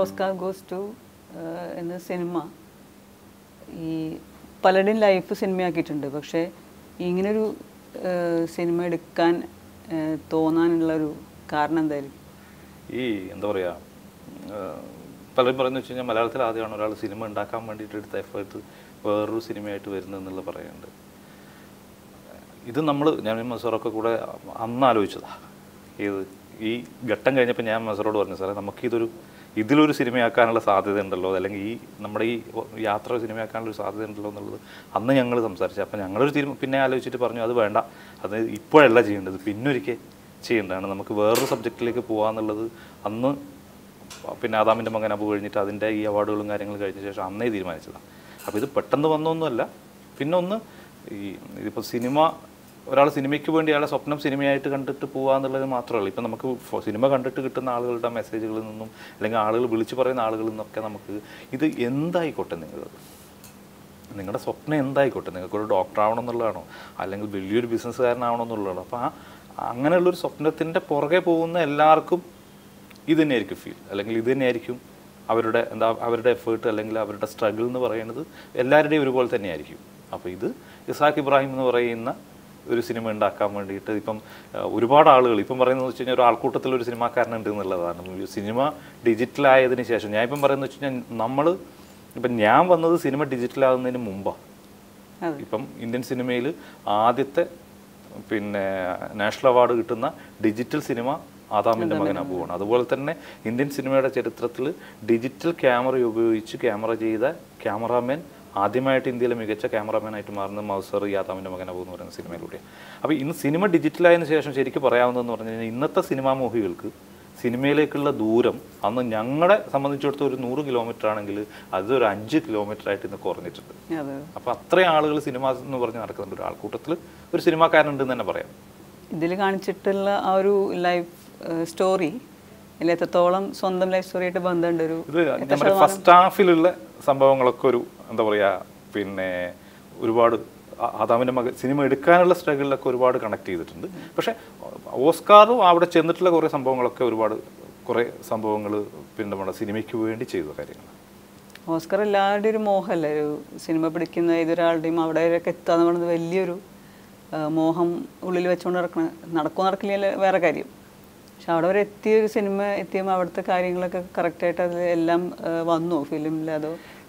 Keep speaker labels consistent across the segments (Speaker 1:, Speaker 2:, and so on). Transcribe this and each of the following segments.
Speaker 1: Oscar goes to എന്ന സിനിമ ഈ പലരുടെയും ലൈഫ് സിനിമയാക്കിയിട്ടുണ്ട് പക്ഷേ ഇങ്ങനൊരു ഏഹ്, സിനിമ എടുക്കാൻ ഏഹ്, തോന്നാനുള്ളൊരു കാരണം എന്തായിരിക്കും
Speaker 2: ഈ എന്താ പറയുക പലരും പറയുന്നത് വെച്ച് കഴിഞ്ഞാൽ മലയാളത്തിൽ ആദ്യമാണ് ഒരാൾ സിനിമ ഉണ്ടാക്കാൻ വേണ്ടിയിട്ട് എടുത്ത എഫേർട്ട് വേറൊരു സിനിമയായിട്ട് വരുന്നത് എന്നുള്ളത് പറയുന്നുണ്ട് ഇത് നമ്മൾ ഞാൻ മസറൊക്കെ കൂടെ അന്ന് ആലോചിച്ചതാ ഏത് ഈ ഘട്ടം കഴിഞ്ഞപ്പോൾ ഞാൻ മസറോട് പറഞ്ഞു സാറേ നമുക്കിതൊരു ഇതിലൊരു സിനിമയാക്കാനുള്ള സാധ്യത ഉണ്ടല്ലോ അല്ലെങ്കിൽ ഈ നമ്മുടെ ഈ യാത്ര സിനിമയാക്കാനുള്ള ഒരു സാധ്യത ഉണ്ടല്ലോ എന്നുള്ളത് അന്ന് ഞങ്ങൾ സംസാരിച്ചു അപ്പോൾ ഞങ്ങളൊരു തീരുമാനം പിന്നെ ആലോചിച്ചിട്ട് പറഞ്ഞു അത് വേണ്ട അത് ഇപ്പോഴല്ല ചെയ്യേണ്ടത് പിന്നൊരിക്കൽ ചെയ്യേണ്ടതാണ് നമുക്ക് വേറൊരു സബ്ജക്റ്റിലേക്ക് പോകാന്നുള്ളത് അന്ന് പിന്നെ ആദാമിൻ്റെ മകൻ അബു കഴിഞ്ഞിട്ട് അതിൻ്റെ ഈ അവാർഡുകളും കാര്യങ്ങളും കഴിഞ്ഞ ശേഷം അന്നേ തീരുമാനിച്ചതാണ് അപ്പോൾ ഇത് പെട്ടെന്ന് വന്നൊന്നുമല്ല പിന്നെ ഒന്ന് ഈ ഇതിപ്പോൾ സിനിമ ഒരാൾ സിനിമയ്ക്ക് വേണ്ടി അയാളെ സ്വപ്നം സിനിമയായിട്ട് കണ്ടിട്ട് പോകാന്നുള്ളത് മാത്രമല്ല ഇപ്പം നമുക്ക് ഫോ- സിനിമ കണ്ടിട്ട് കിട്ടുന്ന ആളുകളുടെ മെസ്സേജുകളിൽ നിന്നും അല്ലെങ്കിൽ ആളുകൾ വിളിച്ചു പറയുന്ന ആളുകളിൽ നിന്നൊക്കെ നമുക്ക് ഇത് എന്തായിക്കോട്ടെ നിങ്ങൾ നിങ്ങളുടെ സ്വപ്നം എന്തായിക്കോട്ടെ നിങ്ങൾക്ക് ഒരു ഡോക്ടർ ആവണം എന്നുള്ളതാണോ അല്ലെങ്കിൽ വലിയൊരു ബിസിനസ്സുകാരനാവണം എന്നുള്ളതാണോ അപ്പോൾ ആ അങ്ങനെയുള്ളൊരു സ്വപ്നത്തിൻ്റെ പുറകെ പോകുന്ന എല്ലാവർക്കും ഇത് തന്നെയായിരിക്കും ഫീൽ അല്ലെങ്കിൽ ഇത് തന്നെയായിരിക്കും അവരുടെ എന്താ അവരുടെ എഫേർട്ട് അല്ലെങ്കിൽ അവരുടെ സ്ട്രഗിൾ എന്ന് പറയുന്നത് എല്ലാവരുടെയും ഒരുപോലെ തന്നെയായിരിക്കും അപ്പോൾ ഇത് ഇസാഖ് ഇബ്രാഹിം എന്ന് പറയുന്ന ഒരു സിനിമ ഉണ്ടാക്കാൻ വേണ്ടിയിട്ട് ഇപ്പം ആ, ഒരുപാട് ആളുകൾ ഇപ്പം പറയുന്നത് വെച്ച് കഴിഞ്ഞാൽ ഒരു ആൾക്കൂട്ടത്തിൽ ഒരു സിനിമാക്കാരനുണ്ട് എന്നുള്ളതാണ് സിനിമ ഡിജിറ്റലായതിനു ശേഷം ഞാൻ ഇപ്പം പറയുന്നത് വെച്ച് കഴിഞ്ഞാൽ നമ്മൾ ഇപ്പം ഞാൻ വന്നത് സിനിമ ഡിജിറ്റലാകുന്നതിന് മുമ്പാണ്
Speaker 1: അതെ
Speaker 2: ഇപ്പം ഇന്ത്യൻ സിനിമയിൽ ആദ്യത്തെ പിന്നെ നാഷണൽ അവാർഡ് കിട്ടുന്ന ഡിജിറ്റൽ സിനിമ ആദാമിൻ്റെ മകൻ അബുവാണ് അതുപോലെ തന്നെ ഇന്ത്യൻ സിനിമയുടെ ചരിത്രത്തിൽ ഡിജിറ്റൽ ക്യാമറ ഉപയോഗിച്ച് ക്യാമറ ചെയ്ത ക്യാമറാമാൻ ആദ്യമായിട്ട് ഇന്ത്യയിലെ മികച്ച ക്യാമറാമാനായിട്ട് മാറുന്ന മൗസർ യാദാമിൻ്റെ മകൻ അബു എന്ന് പറയുന്ന സിനിമയിലൂടെ അപ്പോൾ ഇന്ന് സിനിമ ഡിജിറ്റലായതിനു ശേഷം ശരിക്കും പറയാവുന്നതെന്ന് പറഞ്ഞു കഴിഞ്ഞാൽ ഇന്നത്തെ സിനിമാ മോഹികൾക്ക് സിനിമയിലേക്കുള്ള ദൂരം അന്ന് ഞങ്ങളെ സംബന്ധിച്ചിടത്തോളം ഒരു നൂറ് കിലോമീറ്റർ ആണെങ്കിൽ അതൊരു അഞ്ച് കിലോമീറ്റർ ആയിട്ട് ഇന്ന് കുറഞ്ഞിട്ടുണ്ട്
Speaker 1: അതെ
Speaker 2: അപ്പോൾ അത്രയും ആളുകൾ സിനിമ എന്ന് പറഞ്ഞ് നടക്കുന്നുണ്ട് ഒരു ആൾക്കൂട്ടത്തിൽ ഒരു സിനിമാക്കാരനുണ്ടെന്ന് തന്നെ പറയാം
Speaker 1: ഇതിൽ കാണിച്ചിട്ടുള്ള ആ ഒരു ലൈഫ് സ്റ്റോറി അതിൽ എത്രത്തോളം സ്വന്തം ലൈഫ് സ്റ്റോറിയായിട്ട് ബന്ധമുണ്ട് ഒരു
Speaker 2: ഇത് ഞാൻ പറയാം ഫസ്റ്റ് ഹാഫിലുള്ള സംഭവങ്ങളൊക്കെ ഒരു എന്താ പറയുക പിന്നെ ഒരുപാട് ആ- ആദാമിൻ്റെ മകൻ സിനിമ എടുക്കാനുള്ള സ്ട്രഗിളിലൊക്കെ ഒരുപാട് കണക്ട് ചെയ്തിട്ടുണ്ട് പക്ഷേ ഓസ്കാറും അവിടെ ചെന്നിട്ടുള്ള കുറേ സംഭവങ്ങളൊക്കെ ഒരുപാട് കുറേ സംഭവങ്ങൾ പിന്നെ നമ്മുടെ സിനിമയ്ക്ക് വേണ്ടി ചെയ്ത കാര്യങ്ങൾ
Speaker 1: ഓസ്കർ എല്ലാവരുടെയും ഒരു മോഹമല്ലേ ഒരു സിനിമ പിടിക്കുന്ന ഏതൊരാളുടെയും അവിടെ വരെയൊക്കെ എത്താന്ന് പറയുന്നത് വലിയൊരു ആ, മോഹം ഉള്ളിൽ വെച്ചുകൊണ്ട് നടക്കണ നടക്കോ നടക്കില്ല വേറെ കാര്യം പക്ഷെ അവിടെ വരെ എത്തിയ ഒരു സിനിമ എത്തിയപ്പോൾ അവിടുത്തെ കാര്യങ്ങളൊക്കെ കറക്റ്റായിട്ട് അതിൽ എല്ലാം ആ, വന്നു ഫിലിമിൽ അതോ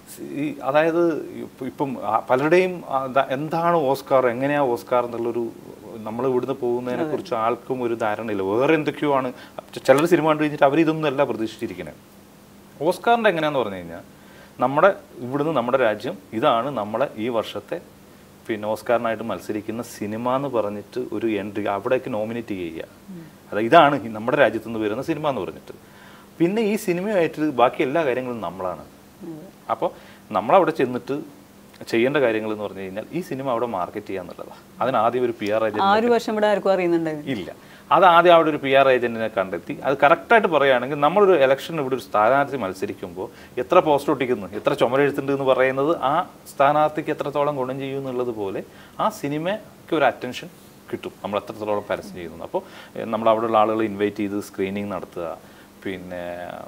Speaker 2: ഈ അതായത് ഇപ്പ- ഇപ്പം ആ പലരുടെയും ആ ദ- എന്താണ് ഓസ്കാർ എങ്ങനെയാ ഓസ്കാർ എന്നുള്ളൊരു നമ്മൾ ഇവിടുന്ന് പോകുന്നതിനെ കുറിച്ച് ആൾക്കും ഒരു ധാരണയില്ല വേറെ എന്തൊക്കെയോ ആണ് ചിലർ സിനിമ കണ്ടു കഴിഞ്ഞിട്ട് അവർ ഇതൊന്നും അല്ല പ്രതീക്ഷിച്ചിരിക്കുന്നത് ഓസ്കാറിൻ്റെ എങ്ങനെയാന്ന് പറഞ്ഞു കഴിഞ്ഞാൽ നമ്മുടെ ഇവിടുന്ന് നമ്മുടെ രാജ്യം ഇതാണ് നമ്മളെ ഈ വർഷത്തെ പിന്നെ ഓസ്കാറിനായിട്ട് മത്സരിക്കുന്ന സിനിമ എന്ന് പറഞ്ഞിട്ട് ഒരു എൻട്രി അവിടേക്ക് നോമിനേറ്റ് ചെയ്യുക അതായത് ഇതാണ് ഈ നമ്മുടെ രാജ്യത്തു നിന്ന് വരുന്ന സിനിമ എന്ന് പറഞ്ഞിട്ട് പിന്നെ ഈ സിനിമയായിട്ട് ബാക്കി എല്ലാ കാര്യങ്ങളും നമ്മളാണ് അപ്പോൾ നമ്മളവിടെ ചെന്നിട്ട് ചെയ്യേണ്ട കാര്യങ്ങൾ എന്ന് പറഞ്ഞു കഴിഞ്ഞാൽ ഈ സിനിമ അവിടെ മാർക്കറ്റ് ചെയ്യുക എന്നുള്ളതാണ് അതിന് ആദ്യം ഒരു പി ആർ
Speaker 1: ആ
Speaker 2: ഏജന്റ്
Speaker 1: ഒരു വർഷം ഇവിടെ ആർക്കും അറിയുന്നുണ്ടായിരുന്നു
Speaker 2: ഇല്ല അത് ആദ്യം അവിടെ ഒരു പി ആർ ഏജന്റിനെ കണ്ടെത്തി അത് കറക്റ്റായിട്ട് പറയുകയാണെങ്കിൽ നമ്മളൊരു ഇലക്ഷൻ ഇവിടെ ഒരു സ്ഥാനാർത്ഥി മത്സരിക്കുമ്പോൾ എത്ര പോസ്റ്റർ ഒട്ടിക്കുന്നു എത്ര ചുമരെഴുത്തുണ്ട് എന്ന് പറയുന്നത് ആ സ്ഥാനാർത്ഥിക്ക് എത്രത്തോളം ഗുണം ചെയ്യും എന്നുള്ളത് പോലെ ആ സിനിമയ്ക്ക് ഒരു അറ്റൻഷൻ കിട്ടും നമ്മൾ എത്രത്തോളം പരസ്യം ചെയ്യുന്നു അപ്പോൾ നമ്മൾ അവിടെയുള്ള ആളുകളെ ഇൻവൈറ്റ് ചെയ്ത് സ്ക്രീനിങ് നടത്തുക പിന്നെ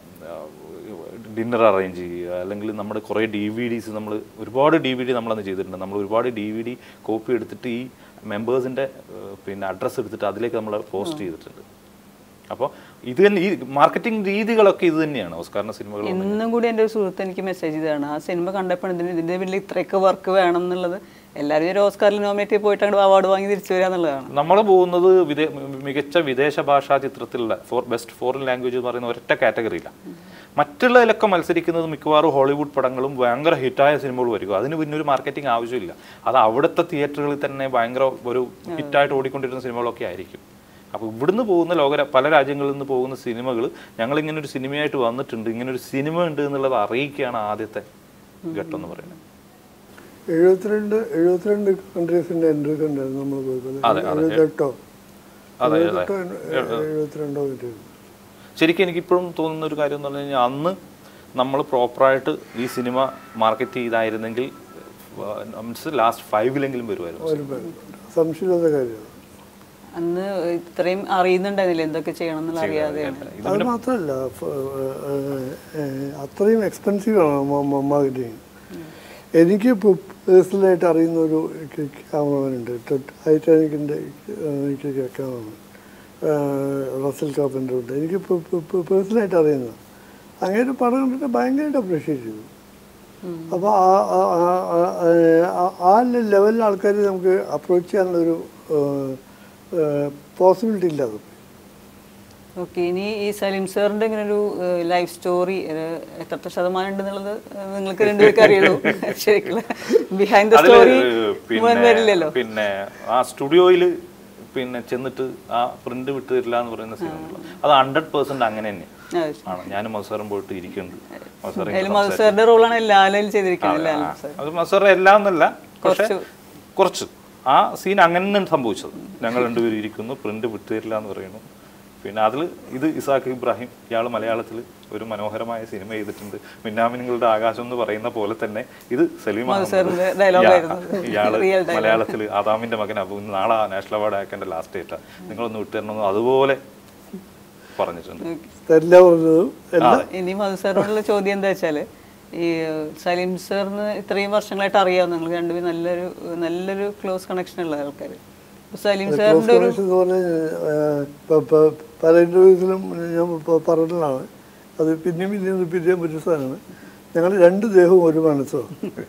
Speaker 2: ഡിന്നർ അറേഞ്ച് ചെയ്യുക അല്ലെങ്കിൽ നമ്മുടെ കുറേ ഡി വി ഡീസ് നമ്മൾ ഒരുപാട് ഡി വി ഡി നമ്മളന്ന് ചെയ്തിട്ടുണ്ട് നമ്മൾ ഒരുപാട് ഡി വി ഡി കോപ്പി എടുത്തിട്ട് ഈ മെമ്പേഴ്സിൻ്റെ പിന്നെ അഡ്രസ്സ് എടുത്തിട്ട് അതിലേക്ക് നമ്മൾ പോസ്റ്റ് ചെയ്തിട്ടുണ്ട് അപ്പോൾ ഇത് തന്നെ ഈ മാർക്കറ്റിംഗ് രീതികളൊക്കെ ഇത് തന്നെയാണ് ഓസ്കാറിൻ്റെ സിനിമകൾ
Speaker 1: ഇന്നും കൂടി എൻ്റെ ഒരു സുഹൃത്ത് എനിക്ക് മെസ്സേജ് ചെയ്തതാണ് ആ സിനിമ കണ്ടപ്പോൾ ഇതിന് ഇതിൻ്റെ പിന്നിൽ ഇത്രയൊക്കെ വർക്ക് വേണം എന്നുള്ളത് എല്ലാവരും ഒരു ഓസ്കാറിൽ നോമിനേറ്റ് ചെയ്ത് പോയിട്ട് അങ്ങോട്ട് അവാർഡ് വാങ്ങി തിരിച്ചു വരിക എന്നുള്ളതാണ്
Speaker 2: നമ്മൾ പോകുന്നത് വിദേ മികച്ച വിദേശ ഭാഷാ ചിത്രത്തിലുള്ള ഫോർ ബെസ്റ്റ് ഫോറിൻ ലാംഗ്വേജ് എന്ന് പറയുന്ന ഒരൊറ്റ കാറ്റഗറിയിലാണ് മറ്റുള്ളതിലൊക്കെ മത്സരിക്കുന്നത് മിക്കവാറും ഹോളിവുഡ് പടങ്ങളും ഭയങ്കര ഹിറ്റായ സിനിമകൾ വരിക അതിന് പിന്നെ ഒരു മാർക്കറ്റിംഗ് ആവശ്യമില്ല അത് അവിടുത്തെ തിയേറ്ററുകളിൽ തന്നെ ഭയങ്കര ഒരു ഹിറ്റായിട്ട് ഓടിക്കൊണ്ടിരുന്ന സിനിമകളൊക്കെ ആയിരിക്കും അപ്പോൾ ഇവിടുന്ന് പോകുന്ന ലോക പല രാജ്യങ്ങളിൽ നിന്ന് പോകുന്ന സിനിമകൾ ഞങ്ങൾ ഇങ്ങനെ ഒരു സിനിമയായിട്ട് വന്നിട്ടുണ്ട് ഇങ്ങനെ ഒരു സിനിമ ഉണ്ട് എന്നുള്ളത് അറിയിക്കുകയാണ് ആദ്യത്തെ ഘട്ടം എന്ന് പറയുന്നത്
Speaker 3: എഴുപത്തിരണ്ട് എഴുപത്തിരണ്ട് കൺട്രീസിന്റെ എൻട്രീസ് ഉണ്ടായിരുന്നു നമ്മൾ പോയപ്പോൾ
Speaker 2: അതെ, അതെ.
Speaker 3: എഴുപത്തെട്ടോ
Speaker 2: അതെ അതെ
Speaker 3: എഴുപത്തെട്ടോ എഴുപത്തിരണ്ടോ മറ്റോ
Speaker 2: ശരിക്കും എനിക്കിപ്പോഴും തോന്നുന്ന ഒരു കാര്യം എന്ന് പറഞ്ഞു കഴിഞ്ഞാൽ അന്ന് നമ്മൾ പ്രോപ്പറായിട്ട് ഈ സിനിമ മാർക്കറ്റ് ചെയ്തായിരുന്നെങ്കിൽ മീൻസ് ലാസ്റ്റ് ഫൈവിലെങ്കിലും വരുമായിരുന്നു
Speaker 3: ഒരു സംശയമില്ലാത്ത കാര്യമാണ്
Speaker 1: അന്ന് ഇത്രയും അറിയുന്നുണ്ടായിരുന്നില്ല എന്തൊക്കെ ചെയ്യണം എന്നുള്ള അറിയാതെയാണ്
Speaker 3: അത് മാത്രമല്ല ഫ- ഏഹ്, ഏഹ്, അത്രയും എക്സ്പെൻസീവ് ആണ് മാർക്കറ്റിങ് എനിക്ക് ഇപ്പോൾ പേഴ്സണലായിട്ട് അറിയുന്ന ഒരു ക്യാമറമാൻ ഉണ്ട് ടൈറ്റാനിക്കിൻ്റെ എനിക്ക് ക്യാമറമാൻ റസൽ കാപ്പൻ്റെ ഉണ്ട് എനിക്ക് പേഴ്സണലായിട്ട് അറിയുന്ന അങ്ങനെ പടം കണ്ടിട്ട് ഭയങ്കരമായിട്ട് അപ്രീഷിയേറ്റ് ചെയ്തു അപ്പോൾ ആ ആ- ആ- ആ- ആ- ആ ലെവലിൽ ആൾക്കാർ നമുക്ക് അപ്രോച്ച് ചെയ്യാനുള്ളൊരു പോസിബിലിറ്റി ഇല്ലാതെ പോയി
Speaker 1: ഓക്കെ ഇനി ഈ സലീം സാറിന്റെ ഇങ്ങനെ ഒരു ലൈഫ് സ്റ്റോറി എത്ര ശതമാനം ഉണ്ടെന്നുള്ളത് ഏഹ്, നിങ്ങൾക്ക് രണ്ടുപേർക്ക് അറിയുള്ളൂ ശരിക്കുള്ള ബിഹൈൻഡ് ദ
Speaker 2: അതില്
Speaker 1: സ്റ്റോറി
Speaker 2: പിന്നെ
Speaker 1: വരില്ലല്ലോ
Speaker 2: പിന്നെ ആ സ്റ്റുഡിയോയിൽ പിന്നെ ചെന്നിട്ട് ആ പ്രിന്റ് വിട്ട് തരില്ല എന്ന് പറയുന്ന സീനുണ്ടല്ലോ അത് ഹൺഡ്രഡ് പെർസെന്റ് അങ്ങനെ തന്നെ
Speaker 1: ആ,
Speaker 2: ആണ് ഞാനും മസാറും പോയിട്ട് ഇരിക്കുന്നുണ്ട് മസാർ
Speaker 1: അതിൽ മധു സാറിന്റെ റോളാണ് ലാലയിൽ ചെയ്തിരിക്കുന്നത് ലാൽ സാർ
Speaker 2: അത് മസാറ എല്ലാം എന്നല്ല പക്ഷെ കുറച്ച് ആ സീൻ അങ്ങനെ തന്നെ സംഭവിച്ചത് ഞങ്ങൾ രണ്ടുപേരും ഇരിക്കുന്നു പ്രിന്റ് വിട്ടു തരില്ല എന്ന് പറയുന്നു പിന്നെ അതിൽ ഇത് ഇസാഖ് ഇബ്രാഹിം ഇയാൾ മലയാളത്തിൽ ഒരു മനോഹരമായ സിനിമ ചെയ്തിട്ടുണ്ട് മിന്നാമിനുകളുടെ ആകാശം എന്ന് പറയുന്ന പോലെ തന്നെ ഇത് സലീം അഹമ്മദ്
Speaker 1: സാറിന്റെ dialogue ആയിരുന്നു.
Speaker 2: ഇയാള്
Speaker 1: Real dialogue.
Speaker 2: മലയാളത്തിൽ ആദാമിന്റെ മകൻ അപ്പൊ ഇന്ന് നാളെ നാഷണൽ അവാർഡ് ആക്കേണ്ട ലാസ്റ്റ് ഡേറ്റാ നിങ്ങളൊന്ന് വിട്ടുതരണമെന്ന് അതുപോലെ പറഞ്ഞിട്ടുണ്ട്
Speaker 3: തരില്ല പറഞ്ഞതും എല്ലാം
Speaker 1: ഇനി മധു സാറിനോടുള്ള ചോദ്യം എന്താ വെച്ചാല് ഈ സലീം സാറിന് ഇത്രയും വർഷങ്ങളായിട്ട് അറിയാം നിങ്ങൾ രണ്ടുപേരും നല്ലൊരു നല്ലൊരു ക്ലോസ് കണക്ഷൻ ഉള്ള ആൾക്കാർ സലീം സാറിന്റെ ഒരു
Speaker 3: എന്ന് പറഞ്ഞാൽ പ- പ- പല ഇൻ്റർവ്യൂസിലും ഞാൻ പ- പറഞ്ഞിട്ടുള്ളതാണ് അത് പിന്നെയും പിന്നെയും റിപ്പീറ്റ് ചെയ്യാൻ പറ്റിയ സാധനമാണ് ഞങ്ങൾ രണ്ട് ദേഹവും ഒരു മനസ്സോ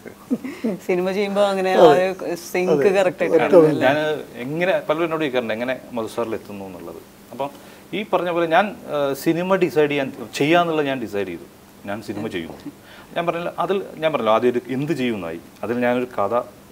Speaker 1: സിനിമ ചെയ്യുമ്പോൾ അങ്ങനെ സിങ്ക് കറക്റ്റ് ആയിട്ട്
Speaker 2: ഞാൻ എങ്ങനെ പലരും എന്നോട് ചോദിക്കാറുണ്ട് എങ്ങനെ മധുസാറിൽ എത്തുന്നു എന്നുള്ളത് അപ്പം ഈ പറഞ്ഞ പോലെ ഞാൻ ആ, സിനിമ ഡിസൈഡ് ചെയ്യാൻ ചെയ്യാന്നുള്ള ഞാൻ ഡിസൈഡ് ചെയ്തു ഞാൻ സിനിമ ചെയ്യുന്നു ഞാൻ പറഞ്ഞില്ല അതിൽ ഞാൻ പറഞ്ഞല്ലോ ആദ്യം ഒരു എന്ത് ചെയ്യുന്നതായി അതിൽ ഞാനൊരു കഥ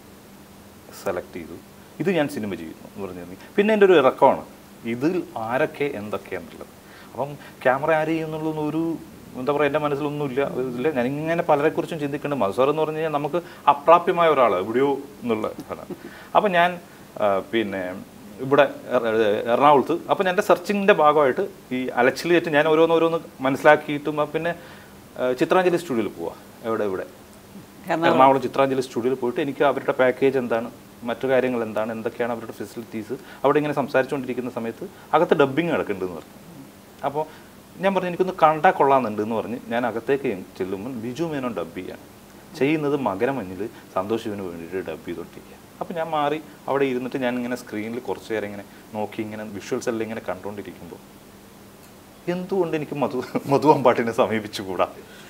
Speaker 2: സെലക്ട് ചെയ്തു ഇത് ഞാൻ സിനിമ ചെയ്യുന്നു എന്ന് പറഞ്ഞു കഴിഞ്ഞാൽ പിന്നെ എൻ്റെ ഒരു ഇറക്കമാണ് ഇതിൽ ആരൊക്കെ എന്തൊക്കെയാണുള്ളത് അപ്പം ക്യാമറ ആര് ചെയ്യുന്നുള്ളതൊന്നും ഒരു എന്താ പറയുക എൻ്റെ മനസ്സിലൊന്നുമില്ല ഇതില്ല ഞാനിങ്ങനെ പലരെക്കുറിച്ചും ചിന്തിക്കേണ്ട മധുസാർ എന്ന് പറഞ്ഞു കഴിഞ്ഞാൽ നമുക്ക് അപ്രാപ്യമായ ഒരാൾ എവിടെയോ എന്നുള്ള സാധനം അപ്പം ഞാൻ ആ, പിന്നെ ഇവിടെ എറ- എറണാകുളത്ത് അപ്പം എൻ്റെ സെർച്ചിങ്ങിൻ്റെ ഭാഗമായിട്ട് ഈ അലച്ചിലേറ്റ് ഞാൻ ഓരോന്ന് ഓരോന്ന് മനസ്സിലാക്കിയിട്ടും ആ, പിന്നെ ആ, ചിത്രാഞ്ജലി സ്റ്റുഡിയോയിൽ പോവാ എവിടെ ഇവിടെ എറണാകുളം ചിത്രാഞ്ജലി സ്റ്റുഡിയോയിൽ പോയിട്ട് എനിക്ക് അവരുടെ പാക്കേജ് എന്താണ് മറ്റു കാര്യങ്ങൾ എന്താണ് എന്തൊക്കെയാണ് അവരുടെ ഫെസിലിറ്റീസ് അവിടെ ഇങ്ങനെ സംസാരിച്ചുകൊണ്ടിരിക്കുന്ന സമയത്ത് അകത്ത് ഡബ്ബിങ് നടക്കുന്നുണ്ടെന്ന് പറഞ്ഞു അപ്പോൾ ഞാൻ പറഞ്ഞു എനിക്കൊന്ന് കണ്ടാൽ കൊള്ളാമെന്നുണ്ട് എന്ന് പറഞ്ഞ് ഞാൻ അകത്തേക്ക് ചെല്ലുമ്പോൾ ബിജു മേനോൻ ഡബ് ചെയ്യാണ് ചെയ്യുന്നത് മകരമഞ്ഞിൽ സന്തോഷ് ശിവന് വേണ്ടിയിട്ട് ഡബ് ചെയ്തോണ്ടിരിക്കുക അപ്പോൾ ഞാൻ മാറി അവിടെ ഇരുന്നിട്ട് ഞാൻ ഇങ്ങനെ സ്ക്രീനിൽ കുറച്ച് നേരം ഇങ്ങനെ നോക്കി ഇങ്ങനെ വിഷ്വൽസ് എല്ലാം ഇങ്ങനെ കണ്ടുകൊണ്ടിരിക്കുമ്പോൾ എന്തുകൊണ്ട് എനിക്ക് മധു മധു അമ്പാട്ടിനെ സമീപിച്ചുകൂടാ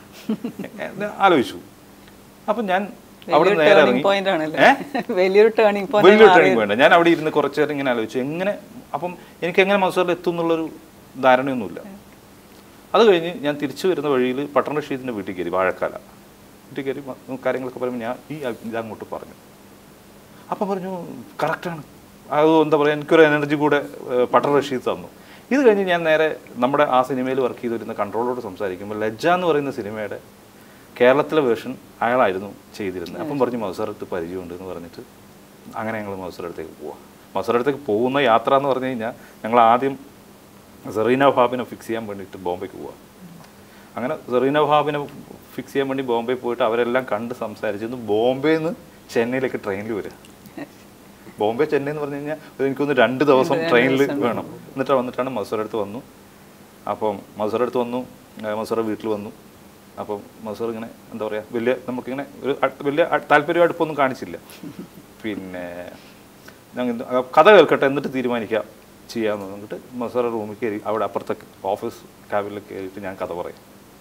Speaker 2: എന്ന് ആലോചിച്ചു അപ്പം ഞാൻ അവിടെ
Speaker 1: വലിയൊരു
Speaker 2: നേരെ
Speaker 1: ടേണിംഗ്
Speaker 2: ഇറങ്ങി
Speaker 1: പോയിന്റ് ആണല്ലേ
Speaker 2: ഏ?
Speaker 1: വലിയൊരു ടേണിംഗ്
Speaker 2: വലിയൊരു
Speaker 1: പോയിന്റ്
Speaker 2: ടേണിംഗ് പോയിന്റ് ഞാൻ അവിടെ ഇരുന്ന് കുറച്ച് നേരം ഇങ്ങനെ ആലോചിച്ചു എങ്ങനെ അപ്പം എനിക്ക് എങ്ങനെ മസൂറിൽ എത്തും എന്നുള്ളൊരു ധാരണയൊന്നുമില്ല അത് കഴിഞ്ഞ് ഞാൻ തിരിച്ചു വരുന്ന വഴിയിൽ പട്ടണ റഷീദിൻ്റെ വീട്ടിൽ കയറി വാഴക്കാല വീട്ടിൽ കയറി മ- കാര്യങ്ങളൊക്കെ പറയുമ്പോൾ ഞാൻ ഈ ഇത് അങ്ങോട്ട് പറഞ്ഞു അപ്പം പറഞ്ഞു കറക്റ്റാണ് അത് എന്താ പറയുക എനിക്കൊരു എനർജി കൂടെ ഏഹ്, പട്ടർ റഷീദ് തന്നു ഇത് കഴിഞ്ഞ് ഞാൻ നേരെ നമ്മുടെ ആ സിനിമയിൽ വർക്ക് ചെയ്തിരുന്ന കൺട്രോളോട് സംസാരിക്കുമ്പോൾ ലജ്ജ എന്ന് പറയുന്ന സിനിമയുടെ കേരളത്തിലെ വേർഷൻ അയാളായിരുന്നു ചെയ്തിരുന്നത് അപ്പം പറഞ്ഞു മത്സരത്ത് പരിചയമുണ്ട് എന്ന് പറഞ്ഞിട്ട് അങ്ങനെ ഞങ്ങൾ മത്സരത്തേക്ക് പോവാം മത്സരത്തേക്ക് പോകുന്ന യാത്ര എന്ന് പറഞ്ഞു കഴിഞ്ഞാൽ ഞങ്ങൾ ആദ്യം സെറീന ഭാബിനെ ഫിക്സ് ചെയ്യാൻ വേണ്ടിയിട്ട് ബോംബെക്ക് പോവാം അങ്ങനെ സെറീന ഭാബിനെ ഫിക്സ് ചെയ്യാൻ വേണ്ടി ബോംബെ പോയിട്ട് അവരെല്ലാം കണ്ട് സംസാരിച്ചു ബോംബെയിൽ നിന്ന് ചെന്നൈയിലേക്ക് ട്രെയിനിൽ വരിക ബോംബെ ചെന്നൈ എന്ന് പറഞ്ഞു കഴിഞ്ഞാൽ ഒരു എനിക്കൊന്ന് രണ്ട് ദിവസം ട്രെയിനിൽ വേണം എന്നിട്ട് വന്നിട്ടാണ് മസൂർ അടുത്ത് വന്നു അപ്പം മസൂർ അടുത്ത് വന്നു മസൂർ വീട്ടിൽ വന്നു അപ്പം മസൂർ ഇങ്ങനെ എന്താ പറയുക വലിയ നമുക്കിങ്ങനെ ഒരു അട്- വലിയ അട്- താല്പര്യം അടുപ്പൊന്നും കാണിച്ചില്ല പിന്നെ ഞങ്ങൾ ഇത് ആ കഥ കേൾക്കട്ടെ എന്നിട്ട് തീരുമാനിക്കാം ചെയ്യാമെന്ന് പറഞ്ഞിട്ട് മസൂർ റൂമിൽ കയറി അവിടെ അപ്പുറത്തെ ഓഫീസ് ക്യാബിനിൽ കയറിയിട്ട് ഞാൻ കഥ പറയും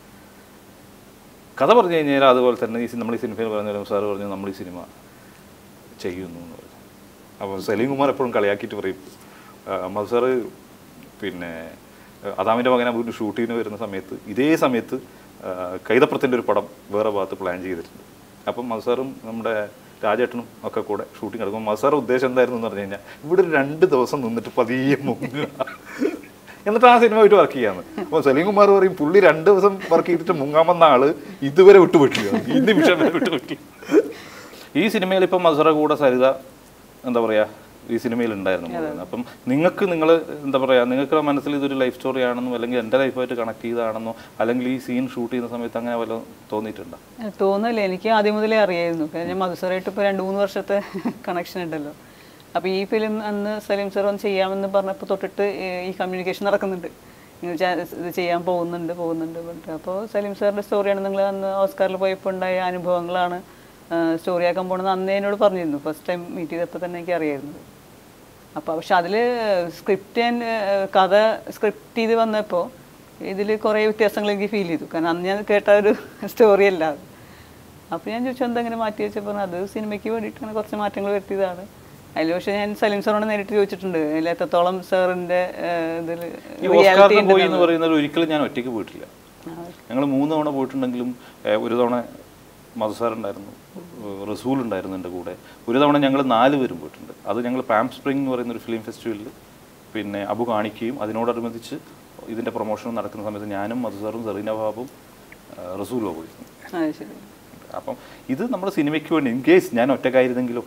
Speaker 2: കഥ പറഞ്ഞു കഴിഞ്ഞാൽ അതുപോലെ തന്നെ ഈ സി- നമ്മൾ ഈ സിനിമയിൽ പറഞ്ഞ സാർ പറഞ്ഞു നമ്മൾ ഈ സിനിമ ചെയ്യുന്നു എന്ന് പറഞ്ഞു അപ്പോൾ സലീം കുമാർ എപ്പോഴും കളിയാക്കിയിട്ട് പറയും അമ്മദ് സാറ് പിന്നെ അതാമിൻ്റെ മകനെ ഒരു ഷൂട്ടിങ്ങിന് വരുന്ന സമയത്ത് ഇതേ സമയത്ത് ആ, കൈതപ്രത്തിൻ്റെ ഒരു പടം വേറെ ഭാഗത്ത് പ്ലാൻ ചെയ്തിട്ടുണ്ട് അപ്പം മസാറും നമ്മുടെ രാജേട്ടനും ഒക്കെ കൂടെ ഷൂട്ടിംഗ് എടുക്കുമ്പോൾ മസാർ ഉദ്ദേശം എന്തായിരുന്നു എന്ന് പറഞ്ഞു കഴിഞ്ഞാൽ ഇവിടെ ഒരു രണ്ട് ദിവസം നിന്നിട്ട് പതിയെ മുങ്ങുക എന്നിട്ട് ആ സിനിമ ആയിട്ട് വർക്ക് ചെയ്യാന്ന് അപ്പോൾ സലീം കുമാർ പറയും പുള്ളി രണ്ട് ദിവസം വർക്ക് ചെയ്തിട്ട് മുങ്ങാമെന്ന ആള് ഇതുവരെ വിട്ടുപറ്റില്ല ഈ നിമിഷം വരെ വിട്ടുപറ്റില്ല ഈ സിനിമയിൽ ഇപ്പം മസറ കൂടെ സരിത എന്താ പറയാ ഈ സിനിമയിൽ ഉണ്ടായിരുന്നു എന്നുള്ളതാണ്. അപ്പം നിങ്ങൾക്ക് നിങ്ങൾ എന്താ പറയാ നിങ്ങൾക്ക് മനസ്സിൽ ഇതൊരു ലൈഫ് സ്റ്റോറി ആണെന്നോ അല്ലെങ്കിൽ എൻ്റെ ലൈഫായിട്ട് കണക്ട് ചെയ്തതാണെന്നോ അല്ലെങ്കിൽ ഈ സീൻ ഷൂട്ട് ചെയ്യുന്ന സമയത്ത് അങ്ങനെ വല്ലതും തോന്നിയിട്ടുണ്ടോ
Speaker 1: തോന്നില്ല എനിക്ക് ആദ്യം മുതലേ അറിയായിരുന്നു കാരണം ഞാൻ മധുസറായിട്ട് ഇപ്പോൾ രണ്ട് മൂന്ന് വർഷത്തെ കണക്ഷൻ ഉണ്ടല്ലോ അപ്പോൾ ഈ ഫിലിം അന്ന് സലീം സാർ ഒന്ന് ചെയ്യാമെന്ന് പറഞ്ഞപ്പോൾ തൊട്ടിട്ട് ഈ- ഈ കമ്മ്യൂണിക്കേഷൻ നടക്കുന്നുണ്ട് നിങ്ങൾ ചാ- ഇത് ചെയ്യാൻ പോകുന്നുണ്ട് പോകുന്നുണ്ട് പറഞ്ഞിട്ട് അപ്പോൾ സലീം സാറിൻ്റെ സ്റ്റോറിയാണ് നിങ്ങൾ അന്ന് ഓസ്കാറിൽ പോയപ്പോൾ ഉണ്ടായ അനുഭവങ്ങളാണ് സ്റ്റോറി ആക്കാൻ പോകണമെന്ന് അന്നേ എന്നോട് പറഞ്ഞിരുന്നു ഫസ്റ്റ് ടൈം മീറ്റ് ചെയ്തപ്പോൾ തന്നെ എനിക്ക് അറിയായിരുന്നത് അപ്പോൾ പക്ഷെ അതിൽ സ്ക്രിപ്റ്റ് ഞാൻ ഏഹ്, കഥ സ്ക്രിപ്റ്റ് ചെയ്ത് വന്നപ്പോൾ ഇതിൽ കുറേ വ്യത്യാസങ്ങൾ എനിക്ക് ഫീൽ ചെയ്തു കാരണം അന്ന് ഞാൻ കേട്ട ഒരു സ്റ്റോറി അല്ല അത് അപ്പോൾ ഞാൻ ചോദിച്ചു എന്താ ഇങ്ങനെ മാറ്റി വെച്ചപ്പോൾ അത് സിനിമയ്ക്ക് വേണ്ടിയിട്ട് അങ്ങനെ കുറച്ച് മാറ്റങ്ങൾ വരുത്തിയതാണ് അതിൽ പക്ഷേ ഞാൻ സലീം സാറിനോട് നേരിട്ട് ചോദിച്ചിട്ടുണ്ട് അതിൽ എത്രത്തോളം സാറിൻ്റെ ഇതിൽ
Speaker 2: ഈ ഓസ്കാറിന് പോയി എന്ന് പറയുന്നത് ഒരിക്കലും ഞാൻ ഒറ്റയ്ക്ക് പോയിട്ടില്ല ഞങ്ങൾ മൂന്ന് തവണ പോയിട്ടുണ്ടെങ്കിലും ഏഹ്, ഒരു തവണ മധുസാർ ഉണ്ടായിരുന്നു ഏഹ്, റസൂൽ ഉണ്ടായിരുന്നു എൻ്റെ കൂടെ ഒരു തവണ ഞങ്ങൾ നാല് പേരും പോയിട്ടുണ്ട് അത് ഞങ്ങൾ പാം സ്പ്രിംഗ് എന്ന് പറയുന്ന ഒരു ഫിലിം ഫെസ്റ്റിവലിൽ പിന്നെ അബു കാണിക്കുകയും അതിനോടനുബന്ധിച്ച് ഇതിൻ്റെ പ്രൊമോഷൻ നടക്കുന്ന സമയത്ത് ഞാനും മധുസാറും സെറീന ബാബും ഏഹ്, റസൂലോ പോയിരുന്നു
Speaker 1: അത് ശരി
Speaker 2: അപ്പം ഇത് നമ്മൾ സിനിമയ്ക്ക് വേണ്ടി ഇൻ കേസ് ഞാൻ ഒറ്റക്കായിരുന്നെങ്കിലോ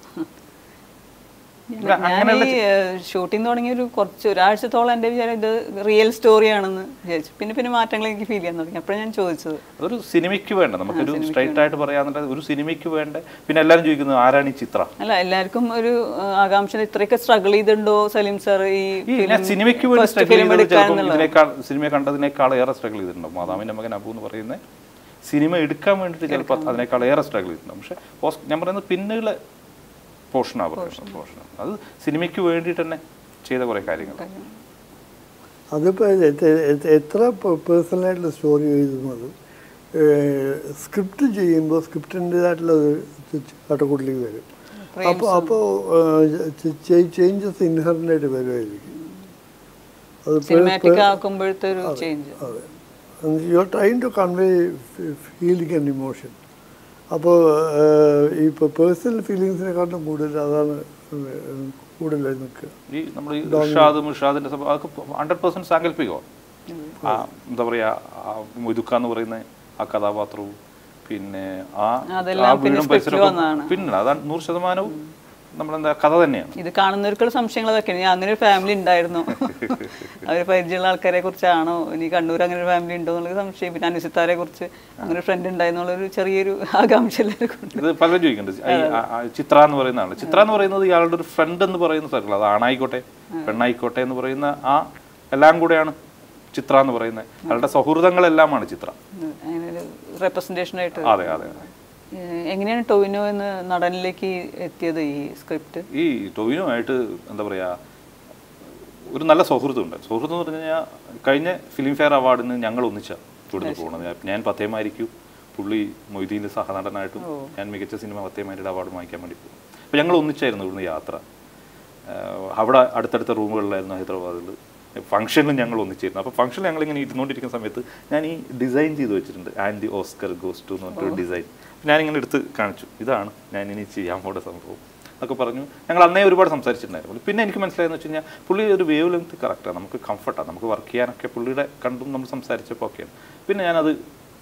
Speaker 1: ഞാൻ ഈ ഷൂട്ടിംഗ് തുടങ്ങിയ ഒരു കുറച്ച് ഒരാഴ്ചത്തോളം എൻ്റെ വിചാരം ഇത് റിയൽ സ്റ്റോറിയാണെന്ന് വിചാരിച്ചു പിന്നെ പിന്നെ മാറ്റങ്ങൾ എനിക്ക് ഫീൽ ചെയ്യാൻ തുടങ്ങി അപ്പോഴാണ് ഞാൻ ചോദിച്ചത്
Speaker 2: അതൊരു സിനിമയ്ക്ക് വേണ്ട നമുക്കൊരു സ്ട്രൈറ്റ് ആയിട്ട് പറയാന്നുണ്ടെങ്കിൽ ഒരു സിനിമയ്ക്ക് വേണ്ട പിന്നെ എല്ലാവരും ചോദിക്കുന്നത് ആരാണ് ഈ ചിത്ര
Speaker 1: അല്ല എല്ലാവർക്കും ഒരു ആ, ആകാംക്ഷ ഇത്രയൊക്കെ സ്ട്രഗിൾ ചെയ്തിട്ടുണ്ടോ സലീം സാർ ഈ
Speaker 2: ഈ ഞാൻ
Speaker 1: film-
Speaker 2: സിനിമയ്ക്ക് വേണ്ടി
Speaker 1: first
Speaker 2: സ്ട്രഗിൾ
Speaker 1: film
Speaker 2: ചെയ്തത് ചിലപ്പോൾ
Speaker 1: എടുക്കാന്നുള്ളത്?
Speaker 2: ഇതിനേക്കാൾ സിനിമ കണ്ടതിനേക്കാൾ ഏറെ സ്ട്രഗിൾ ചെയ്തിട്ടുണ്ടാവും മാതാവിൻ്റെ മകൻ അബു എന്ന് പറയുന്ന സിനിമ എടുക്കാൻ വേണ്ടിയിട്ട് ചിലപ്പോൾ അതിനേക്കാൾ ഏറെ സ്ട്രഗിൾ ചെയ്തിട്ടുണ്ടാവും പക്ഷേ പോസ്- ഞാൻ പറയുന്നത് പിന്നുള്ള പോർഷനാണ് പറയുന്നത് പോർഷൻ അത് സിനിമയ്ക്ക് വേണ്ടിയിട്ട് തന്നെ ചെയ്ത കുറേ കാര്യങ്ങൾ
Speaker 3: അതിപ്പോൾ എത്ര പേഴ്സണലായിട്ടുള്ള സ്റ്റോറി എഴുതുന്നത് സ്ക്രിപ്റ്റ് ചെയ്യുമ്പോൾ സ്ക്രിപ്റ്റിൻ്റെതായിട്ടുള്ള ചട്ടക്കൂട്ടിലേക്ക് വരും അപ്പോൾ അപ്പോൾ ചേഞ്ചസ് ഇൻഹറിനായിട്ട് വരുമായിരിക്കും അത്
Speaker 1: സിനിമാറ്റിക് ആക്കുമ്പോഴത്തെ ഒരു ചേഞ്ച്
Speaker 3: അതെ you are trying to convey feeling and emotion അപ്പോൾ ഈ പേഴ്സണൽ ഫീലിങ്സിനെക്കാട്ടും കൂടുതൽ അതാണ് കൂടുതലായി നിൽക്കുക
Speaker 2: ഈ നമ്മൾ ഈ ഇർഷാദും ഇർഷാദിൻ്റെ സംഭവം അതൊക്കെ ഹൺഡ്രഡ് പെർസെൻറ്റ് സാങ്കല്പികമാണ് ആ എന്താ പറയുക മൊയ്തുക്ക എന്ന് പറയുന്ന ആ കഥാപാത്രവും പിന്നെ ആ
Speaker 1: അതെല്ലാം
Speaker 2: ആ
Speaker 1: പിന്നെ
Speaker 2: വീടും
Speaker 1: script ൽ
Speaker 2: പരിസരവും
Speaker 1: വന്നതാണ്.
Speaker 2: പിന്നെ അതാണ് നൂറ് ശതമാനവും നമ്മളെന്താ കഥ തന്നെയാണ്
Speaker 1: ഇത് കാണുന്നവർക്കുള്ള സംശയങ്ങൾ അതൊക്കെയാണ് ഞാൻ അങ്ങനെ ഒരു ഫാമിലി ഉണ്ടായിരുന്നു അവർ പരിചയമുള്ള ആൾക്കാരെ കുറിച്ചാണോ ഇനി കണ്ണൂർ അങ്ങനെ ഒരു ഫാമിലി ഉണ്ടോ എന്നുള്ളത് സംശയം പിന്നെ അനുസിത്താരെ കുറിച്ച് അങ്ങനെ ഒരു ഫ്രണ്ട് ഉണ്ടായിരുന്നുള്ളൊരു ചെറിയൊരു ആകാംക്ഷ എല്ലാവർക്കും ഉണ്ട്
Speaker 2: ഇത് പലരും ചോദിക്കുന്നുണ്ട് ഈ ആ- ആ ചിത്ര എന്ന് പറയുന്ന ആള് ചിത്ര എന്ന് പറയുന്നത് ഇയാളുടെ ഒരു ഫ്രണ്ട് എന്ന് പറയുന്ന സർക്കിൾ അത് ആണായിക്കോട്ടെ പെണ്ണായിക്കോട്ടെ എന്ന് പറയുന്ന ആ എല്ലാം കൂടെയാണ് ചിത്ര എന്ന് പറയുന്നത് അയാളുടെ സൗഹൃദങ്ങളെല്ലാമാണ് ചിത്ര
Speaker 1: അങ്ങനെ ഒരു റെപ്രസെൻറ്റേഷൻ ആയിട്ട്
Speaker 2: അതെ അതെ അതെ
Speaker 1: ഏഹ് എങ്ങനെയാണ് ടൊവിനോ എന്ന് നടനിലേക്ക് എത്തിയത് ഈ സ്ക്രിപ്റ്റ്
Speaker 2: ഈ ടൊവിനുമായിട്ട് എന്താ പറയുക ഒരു നല്ല സൗഹൃദമുണ്ട് സൗഹൃദം എന്ന് പറഞ്ഞു കഴിഞ്ഞാൽ കഴിഞ്ഞ ഫിലിം ഫെയർ അവാർഡിന് ഞങ്ങൾ ഒന്നിച്ച ഇവിടുന്ന് പോകുന്നത് ഞാൻ- ഞാൻ പത്തേമാരിക്കും പുള്ളി മൊയ്തീൻ്റെ സഹനടനായിട്ടും ഞാൻ മികച്ച സിനിമ പത്തേമാരിയുടെ അവാർഡ് വാങ്ങിക്കാൻ വേണ്ടി പോകും അപ്പോൾ ഞങ്ങൾ ഒന്നിച്ചായിരുന്നു ഇവിടുന്ന് യാത്ര ആഹ് അവിടെ അടുത്തടുത്ത റൂമുകളിലായിരുന്നു ഹൈദരാബാദിൽ ഫംഗ്ഷനിലും ഞങ്ങൾ ഒന്നിച്ചിരുന്നു അപ്പോൾ ഫംഗ്ഷനിൽ ഞങ്ങൾ ഇങ്ങനെ ഇരുന്നുകൊണ്ടിരിക്കുന്ന സമയത്ത് ഞാൻ ഈ ഡിസൈൻ ചെയ്ത് വെച്ചിട്ടുണ്ട് ആൻറ്റി ഓസ്കർ ഗോസ്റ്റു എന്ന് പറഞ്ഞിട്ടൊരു ഡിസൈൻ ഞാനിങ്ങനെ എടുത്ത് കാണിച്ചു ഇതാണ് ഞാൻ ഇനി ചെയ്യാൻ പോകുന്ന സംഭവം എന്നൊക്കെ പറഞ്ഞു ഞങ്ങൾ അന്നേ ഒരുപാട് സംസാരിച്ചിട്ടുണ്ടായിരുന്നു പിന്നെ എനിക്ക് മനസ്സിലായെന്ന് വെച്ച് കഴിഞ്ഞാൽ പുള്ളി ഒരു വേവ് ലെങ്ത് കറക്റ്റാണ് നമുക്ക് കംഫർട്ടാണ് നമുക്ക് വർക്ക് ചെയ്യാനൊക്കെ പുള്ളിയുടെ കണ്ടും നമ്മൾ സംസാരിച്ചപ്പോൾ ഒക്കെയാണ് പിന്നെ ഞാനത്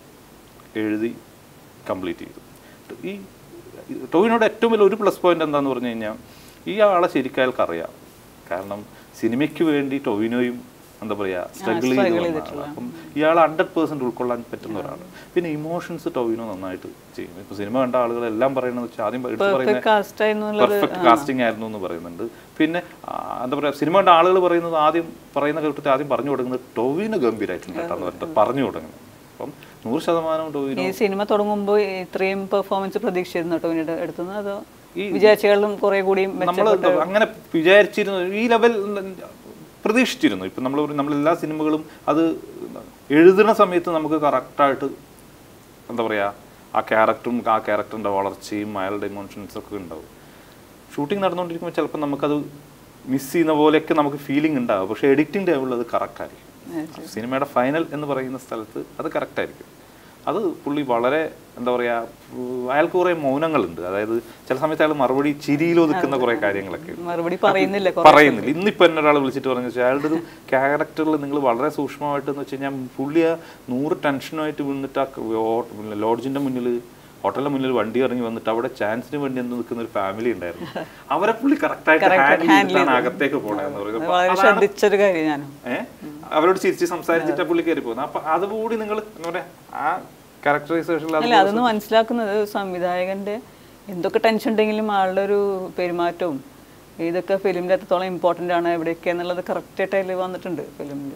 Speaker 2: എഴുതി കംപ്ലീറ്റ് ചെയ്തു ഈ ടോവിനോട് ഏറ്റവും വലിയ ഒരു പ്ലസ് പോയിന്റ് എന്താന്ന് പറഞ്ഞു കഴിഞ്ഞാൽ ഈ ആളെ ശരിക്കും അയാൾക്ക് അറിയാം കാരണം സിനിമയ്ക്ക് വേണ്ടി ടൊവിനോയും എന്താ പറയുക സ്ട്രഗിൾ ചെയ്ത് വന്ന ആളാണ്. അപ്പം ഇയാൾ ഹൺഡ്രഡ് പേഴ്സൻറ്റ് ഉൾക്കൊള്ളാൻ പറ്റുന്ന ഒരാളാണ് പിന്നെ ഇമോഷൻസ് ടൊവിനോ നന്നായിട്ട് ചെയ്യും ഇപ്പൊ സിനിമ കണ്ട ആളുകളെല്ലാം പറയുന്നത് വെച്ചാൽ ആദ്യം എടുത്ത്
Speaker 1: പെർഫെക്റ്റ്
Speaker 2: പറയുന്നത്
Speaker 1: കാസ്റ്റ് ആയിരുന്നുള്ളത്
Speaker 2: പെർഫെക്റ്റ് കാസ്റ്റിംഗ് ആയിരുന്നു എന്ന് പറയുന്നുണ്ട് പിന്നെ ആ, എന്താ പറയുക സിനിമ കണ്ട ആളുകൾ പറയുന്നത് ആദ്യം പറയുന്ന കേട്ടിട്ട് ആദ്യം പറഞ്ഞു തുടങ്ങുന്നത് ടൊവിന് ഗംഭീരമായിട്ടുണ്ട് കേട്ടാന്ന് പറഞ്ഞിട്ട് പറഞ്ഞു തുടങ്ങുന്നത് അപ്പം നൂറ് ശതമാനം ടൊവിനോ
Speaker 1: ഈ സിനിമ തുടങ്ങുമ്പോൾ ഇത്രയും പെർഫോമൻസ് പ്രതീക്ഷിച്ചിരുന്നു ടൊവിനോട് എടുത്തുനിന്ന് അതോ വിചാരിച്ചകളും കുറെ കൂടി
Speaker 2: നമ്മൾ അങ്ങനെ വിചാരിച്ചിരുന്നു ഈ ലെവൽ പ്രതീക്ഷിച്ചിരുന്നു ഇപ്പം നമ്മൾ നമ്മളെല്ലാ സിനിമകളും അത് എഴുതുന്ന സമയത്ത് നമുക്ക് കറക്റ്റായിട്ട് എന്താ പറയുക ആ ക്യാരക്ടറും ആ ക്യാരക്ടറിൻ്റെ വളർച്ചയും അയാളുടെ ഇമോഷൻസും ഒക്കെ ഉണ്ടാവും ഷൂട്ടിംഗ് നടന്നുകൊണ്ടിരിക്കുമ്പോൾ ചിലപ്പോൾ നമുക്കത് മിസ് ചെയ്യുന്ന പോലെയൊക്കെ നമുക്ക് ഫീലിംഗ് ഉണ്ടാവും പക്ഷേ എഡിറ്റിംഗ് ടൈമിൽ അത് കറക്റ്റ് ആയിരിക്കും സിനിമയുടെ ഫൈനൽ എന്ന് പറയുന്ന സ്ഥലത്ത് അത് കറക്റ്റ് ആയിരിക്കും അത് പുള്ളി വളരെ എന്താ പറയുക അയാൾക്ക് കുറേ മൗനങ്ങളുണ്ട് അതായത് ചില സമയത്ത് അയാൾ മറുപടി ചിരിയിൽ ഒതുക്കുന്ന കുറേ കാര്യങ്ങളൊക്കെ ഉണ്ട്.
Speaker 1: മറുപടി പറയുന്നില്ല
Speaker 2: പറയുന്നില്ല ഇന്നിപ്പോൾ എന്നെ ഒരാൾ വിളിച്ചിട്ട് പറഞ്ഞു വെച്ചാൽ അയാളുടെ ഒരു ക്യാരക്ടറിൽ നിങ്ങൾ വളരെ സൂക്ഷ്മമായിട്ട് എന്ന് വെച്ച് കഴിഞ്ഞാൽ പുള്ളി ആ നൂറ് ടെൻഷനുമായിട്ട് വീണിട്ട് ആ ലോഡ്ജിന്റെ മുന്നിൽ ഹോട്ടലിന്റെ മുന്നിൽ വണ്ടി ഇറങ്ങി വന്നിട്ട് അവിടെ ചാൻസിന് വേണ്ടി എന്ന് നിൽക്കുന്ന ഒരു ഫാമിലി ഉണ്ടായിരുന്നു അവരെ പുള്ളി കറക്റ്റായിട്ട് ഹാൻഡിൽ ചെയ്തിട്ടാണ് അകത്തേക്ക് പോണേന്ന് പറയുന്നത്
Speaker 1: വളരെ ശ്രദ്ധിച്ചൊരു കാര്യം ഞാനും
Speaker 2: ഏഹ് അവരോട് ചിരിച്ച് സംസാരിച്ചിട്ട് പുള്ളി കയറി പോകുന്നത് അപ്പൊ അതുകൂടി നിങ്ങൾ എന്താ പറയാ ആ ക്യാരക്ടറൈസേഷനിൽ
Speaker 1: അല്ല അതൊന്ന് മനസ്സിലാക്കുന്നത് സംവിധായകന്റെ എന്തൊക്കെ ടെൻഷൻ ഉണ്ടെങ്കിലും ആളുടെ ഒരു പെരുമാറ്റവും ഇതൊക്കെ ഫിലിമിൽ എത്രത്തോളം ഇമ്പോർട്ടൻ്റ് ആണ് എവിടെയൊക്കെ എന്നുള്ളത് കറക്റ്റായിട്ട് അതിൽ വന്നിട്ടുണ്ട് ഫിലിമിൽ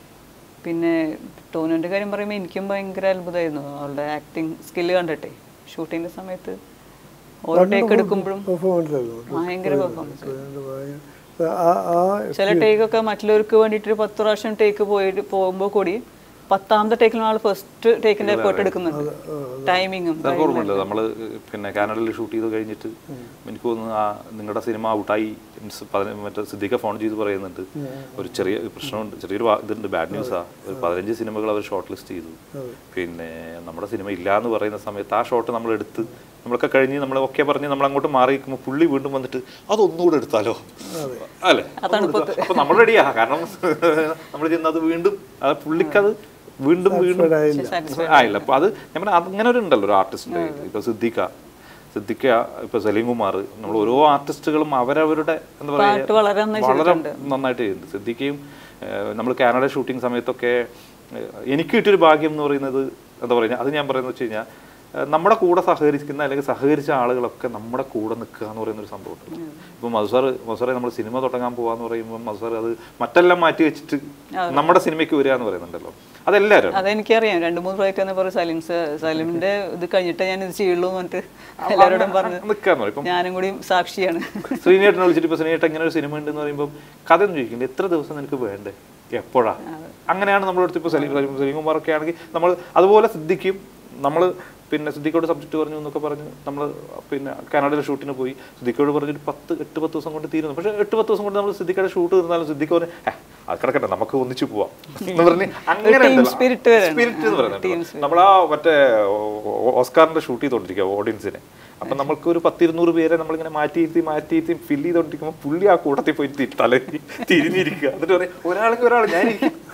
Speaker 1: പിന്നെ ടോനുവിൻ്റെ കാര്യം പറയുമ്പോൾ എനിക്കും ഭയങ്കര അത്ഭുതമായിരുന്നു അവളുടെ ആക്ടിങ് സ്കില്ല് കണ്ടിട്ടേ ഷൂട്ടിങ്ങിൻ്റെ സമയത്ത് ഓരോ ടേക്ക് എടുക്കുമ്പോഴും
Speaker 3: പെർഫോമൻസ് ആയിരുന്നു
Speaker 1: ഭയങ്കര പെർഫോമൻസ്
Speaker 3: അതുകൊണ്ട് ഭയങ്കര- ആ- ആ
Speaker 1: ചില ടേക്കൊക്കെ മറ്റുള്ളവർക്ക് വേണ്ടിയിട്ട് ഒരു പത്ത് പ്രാവശ്യം ടേക്ക് പോയിട്ട് പോകുമ്പോൾ കൂടി പത്താമത്തെ ടേക്കിലാണ് ആൾ ഫസ്റ്റ് ടേക്കിന്റെ എഫേർട്ട് എടുക്കുന്നുണ്ട് ടൈമിങ്ങും
Speaker 2: നിങ്ങൾക്ക് ഓർമ്മയുണ്ട് നമ്മൾ പിന്നെ കാനഡയിൽ ഷൂട്ട് ചെയ്ത് കഴിഞ്ഞിട്ട് എനിക്ക് തോന്നുന്നു ആ നിങ്ങളുടെ സിനിമ ഔട്ടായി മീൻസ് പതിന- മറ്റേ സിദ്ദിഖ ഫോൺ ചെയ്ത് പറയുന്നുണ്ട് ഒരു ചെറിയ പ്രശ്നമുണ്ട് ചെറിയൊരു വാ- ഇതുണ്ട് ബാഡ് ന്യൂസാ ഒരു പതിനഞ്ച് സിനിമകൾ അവർ ഷോർട്ട് ലിസ്റ്റ് ചെയ്തു പിന്നെ നമ്മുടെ സിനിമ ഇല്ല എന്ന് പറയുന്ന സമയത്ത് ആ ഷോട്ട് നമ്മൾ എടുത്ത് നമ്മളൊക്കെ കഴിഞ്ഞ് നമ്മൾ ഒക്കെ പറഞ്ഞ് നമ്മൾ അങ്ങോട്ട് മാറി നിൽക്കുമ്പോൾ പുള്ളി വീണ്ടും വന്നിട്ട് അതൊന്നുകൂടെ എടുത്താലോ അല്ലേ അപ്പൊ നമ്മൾ റെഡിയാ കാരണം നമ്മൾ ചെന്നത് വീണ്ടും അത് പുള്ളിക്കത് വീണ്ടും വീണ്ടും ആയില്ല അപ്പൊ അത് ഞാൻ പറഞ്ഞ അങ്ങനെ ഒരു ഉണ്ടല്ലോ ഒരു ആർട്ടിസ്റ്റ് ഇപ്പൊ സിദ്ദിഖ സിദ്ദിഖ ഇപ്പൊ സലീം കുമാർ നമ്മൾ ഓരോ ആർട്ടിസ്റ്റുകളും അവരവരുടെ എന്താ
Speaker 1: പാട്ട് വളരെ
Speaker 2: പറയാ
Speaker 1: നന്നായി
Speaker 2: വളരെ നന്നായിട്ട് ചെയ്യുന്നുണ്ട് സിദ്ദിഖയും നമ്മൾ കാനഡ ഷൂട്ടിംഗ് സമയത്തൊക്കെ ഏഹ്, എനിക്ക് കിട്ടിയൊരു ഭാഗ്യം എന്ന് പറയുന്നത് എന്താ പറയുക അത് ഞാൻ പറയുന്നത് വെച്ച് കഴിഞ്ഞാൽ ഏഹ്, നമ്മുടെ കൂടെ സഹകരിക്കുന്ന അല്ലെങ്കിൽ സഹകരിച്ച ആളുകളൊക്കെ നമ്മുടെ കൂടെ നിൽക്കുക എന്ന് പറയുന്ന ഒരു സംഭവമുണ്ട് ഇപ്പം മധുസാർ മധുസാറെ നമ്മൾ സിനിമ തുടങ്ങാൻ പോവാന്ന് പറയുമ്പോൾ മധുസാർ അത് മറ്റെല്ലാം മാറ്റി വെച്ചിട്ട് നമ്മുടെ സിനിമയ്ക്ക് വരിക എന്ന് പറയുന്നുണ്ടല്ലോ അതെല്ലാവരും
Speaker 1: അതെനിക്കറിയാം രണ്ട് മൂന്ന് പ്രോജക്റ്റ് എന്ന് പറയും സലീം സർ സലീമിന്റെ ഇത് കഴിഞ്ഞിട്ടേ ഞാൻ ഇത് ചെയ്യുള്ളൂ എന്ന് പറഞ്ഞിട്ട് എല്ലാവരോടും പറഞ്ഞു
Speaker 2: നിൽക്കാന്ന് പറയും ഇപ്പം
Speaker 1: ഞാനും കൂടി സാക്ഷിയാണ്
Speaker 2: ശ്രീനേട്ടനെ വിളിച്ചിട്ട് ഇപ്പൊ ശ്രീനേട്ടൻ ഇങ്ങനെ ഒരു സിനിമ ഉണ്ടെന്ന് പറയുമ്പോൾ കഥ ഒന്നും ചോദിക്കില്ല എത്ര ദിവസം നിനക്ക് വേണ്ടേ എപ്പോഴാ അങ്ങനെയാണ് നമ്മളടുത്ത് ഇപ്പോൾ സലീം സലീം സലീം കുമാറൊക്കെ ആണെങ്കിൽ നമ്മൾ അതുപോലെ സിദ്ധിക്കും നമ്മൾ പിന്നെ സിദ്ദിഖോട് സബ്ജക്റ്റ് പറഞ്ഞു എന്നൊക്കെ പറഞ്ഞ് നമ്മൾ പിന്നെ കാനഡയിലെ ഷൂട്ടിന് പോയി സിദ്ദിഖോട് പറഞ്ഞൊരു പത്ത് എട്ട് പത്ത് ദിവസം കൊണ്ട് തീരുന്നു പക്ഷേ എട്ട് പത്ത് ദിവസം കൊണ്ട് നമ്മൾ സിദ്ദിഖയുടെ ഷൂട്ട് തീർന്നാലും സിദ്ദിഖ് പറഞ്ഞു "ഏ, അത് കിടക്കട്ടെ നമുക്ക് ഒന്നിച്ച് പോവാം എന്ന് പറഞ്ഞ് അങ്ങനെ
Speaker 1: team spirit വരണം.
Speaker 2: സ്പിരിറ്റ് എന്ന് പറയുന്നത് നമ്മൾ ആ മറ്റേ ഓ- ഓ- ഓസ്കാറിന്റെ ഷൂട്ട് ചെയ്തോണ്ടിരിക്കുക ഓഡിയൻസിനെ അപ്പൊ നമുക്ക് ഒരു പത്തിരുന്നൂറ് പേരെ നമ്മളിങ്ങനെ മാറ്റിയിരുത്തി മാറ്റിയിരുത്തി ഫില്ല് ചെയ്തോണ്ടിരിക്കുമ്പോൾ പുള്ളി ആ കൂട്ടത്തിൽ പോയി തി- തല തിരിഞ്ഞിരിക്കുക എന്നിട്ട് പറയും ഒരാൾക്ക് ഒരാൾ ഞാൻ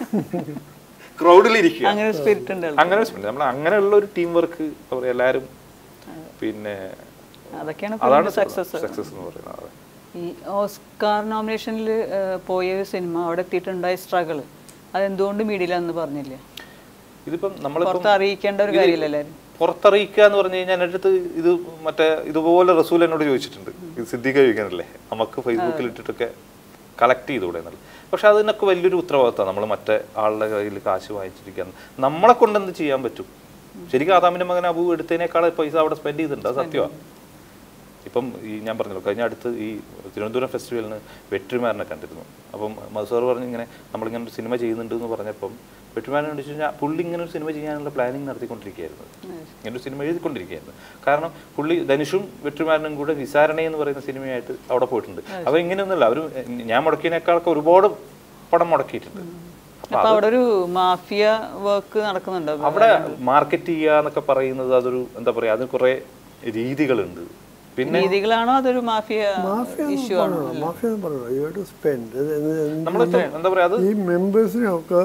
Speaker 2: ക്രൗഡിലിരിക്കുക
Speaker 1: അങ്ങനെ സ്പിരിറ്റ് ഉണ്ട് ആൾക്ക്.
Speaker 2: അങ്ങനെ നമ്മൾ അങ്ങനെയുള്ള ഒരു ടീം വർക്ക് എന്താ പറയാ എല്ലാവരും പിന്നെ
Speaker 1: അതൊക്കെയാണ്
Speaker 2: അതാണ്
Speaker 1: സക്സസ്
Speaker 2: സക്സസ് എന്ന് പറയുന്നത് അതെ.
Speaker 1: ഈ ഓസ്കാർ നോമിനേഷനിൽ പോയ ഒരു സിനിമ അവിടെ എത്തിയിട്ടുണ്ടായ സ്ട്രഗിൾ അതെന്തുകൊണ്ട് മീഡിയയിലാന്ന് പറഞ്ഞില്ലേ
Speaker 2: ഇതിപ്പം നമ്മളിപ്പം
Speaker 1: പുറത്ത് അറിയിക്കേണ്ട ഒരു കാര്യമില്ല എല്ലാവരും
Speaker 2: പുറത്തറിയിക്കുക എന്ന് പറഞ്ഞു കഴിഞ്ഞാൽ എൻ്റെ അടുത്ത് ഇത് മറ്റേ ഇതുപോലെ റസൂൽ എന്നോട് ചോദിച്ചിട്ടുണ്ട് ഇത് സിദ്ധിക്ക ചോദിക്കാനല്ലേ നമുക്ക് ഫേസ്ബുക്കിൽ ഇട്ടിട്ടൊക്കെ കളക്ട് ചെയ്തുകൂടെ എന്നുള്ളത് പക്ഷെ അതിനൊക്കെ വലിയൊരു ഉത്തരവാദിത്തമാണ് നമ്മൾ മറ്റേ ആളുടെ കയ്യിൽ കാശ് വാങ്ങിച്ചിരിക്കാൻ നമ്മളെ കൊണ്ട് എന്ത് ചെയ്യാൻ പറ്റും ശരിക്കും ആദാമിന്റെ മകൻ അബു എടുത്തതിനേക്കാൾ പൈസ അവിടെ സ്പെൻഡ് ചെയ്തിട്ടുണ്ട് അത് സത്യമാണ് ഇപ്പം ഈ ഞാൻ പറഞ്ഞല്ലോ കഴിഞ്ഞ അടുത്ത് ഈ തിരുവനന്തപുരം ഫെസ്റ്റിവലിന് വെട്രിമാരനെ കണ്ടിരുന്നു അപ്പം മധുസാർ പറഞ്ഞ് ഇങ്ങനെ നമ്മളിങ്ങനെ ഒരു സിനിമ ചെയ്യുന്നുണ്ട് എന്ന് പറഞ്ഞപ്പം വെട്രിമാരനെ കണ്ടു കഴിഞ്ഞാൽ പുള്ളി ഇങ്ങനെ ഒരു സിനിമ ചെയ്യാനുള്ള പ്ലാനിങ് നടത്തിക്കൊണ്ടിരിക്കുകയായിരുന്നു ഇങ്ങനെ ഒരു സിനിമ എഴുതിക്കൊണ്ടിരിക്കുകയായിരുന്നു കാരണം പുള്ളി ധനുഷും വെട്രിമാരനും കൂടെ വിസാരണ എന്ന് പറയുന്ന സിനിമയായിട്ട് അവിടെ പോയിട്ടുണ്ട് അപ്പോൾ ഇങ്ങനെയൊന്നുമില്ല അവർ ഞാൻ മുടക്കിയതിനേക്കാളൊക്കെ ഒരുപാട് പണം മുടക്കിയിട്ടുണ്ട് അപ്പൊ
Speaker 1: അപ്പൊ അവിടെ ഒരു മാഫിയ വർക്ക് നടക്കുന്നുണ്ട്
Speaker 2: അവിടെ മാർക്കറ്റ് ചെയ്യുക എന്നൊക്കെ പറയുന്നത് അതൊരു എന്താ പറയാ അതിന് കുറെ രീതികളുണ്ട് പിന്നെ
Speaker 1: രീതികളാണോ അതൊരു മാഫിയ
Speaker 3: മാഫിയ
Speaker 1: ഇഷ്യൂ ആണോ
Speaker 3: മാഫിയ എന്ന് പറയണോ യു ടു സ്പെൻഡ്
Speaker 2: നമ്മൾ എന്താ പറയാ അത്
Speaker 3: ഈ മെമ്പേഴ്സിനെയൊക്കെ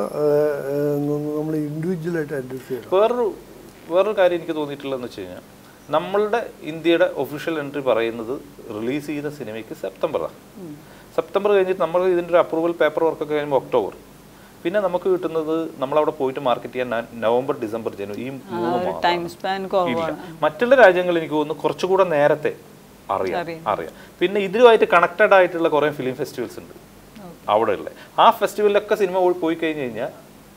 Speaker 3: നമ്മൾ ഇൻഡിവിജ്വലായിട്ട് അഡ്രസ് ചെയ്യണം
Speaker 2: വേറൊരു വേറൊരു കാര്യം എനിക്ക് തോന്നിയിട്ടുള്ളതെന്ന് വെച്ച് കഴിഞ്ഞാൽ നമ്മളുടെ ഇന്ത്യയുടെ ഒഫീഷ്യൽ എൻട്രി പറയുന്നത് റിലീസ് ചെയ്ത സിനിമയ്ക്ക് സെപ്റ്റംബറാണ് സെപ്റ്റംബർ കഴിഞ്ഞിട്ട് നമ്മൾ ഇതിൻ്റെ ഒരു അപ്രൂവൽ പേപ്പർ വർക്കൊക്കെ കഴിയുമ്പോൾ ഒക്ടോബർ പിന്നെ നമുക്ക് കിട്ടുന്നത് നമ്മളവിടെ പോയിട്ട് മാർക്കറ്റ് ചെയ്യാൻ ന- നവംബർ ഡിസംബർ ജനുവരി ഈ മൂന്ന് മാസം
Speaker 1: ടൈം സ്പാൻ കുറവാണ്
Speaker 2: മറ്റുള്ള രാജ്യങ്ങൾ എനിക്ക് തോന്നുന്നു കുറച്ചുകൂടെ നേരത്തെ അറിയാം അറിയാം പിന്നെ ഇതിലുമായിട്ട് കണക്റ്റഡ് ആയിട്ടുള്ള കുറേ ഫിലിം ഫെസ്റ്റിവൽസ് ഉണ്ട് അവിടെ ഉള്ള ആ ഫെസ്റ്റിവലിലൊക്കെ സിനിമ പോയി- പോയി കഴിഞ്ഞ് കഴിഞ്ഞാൽ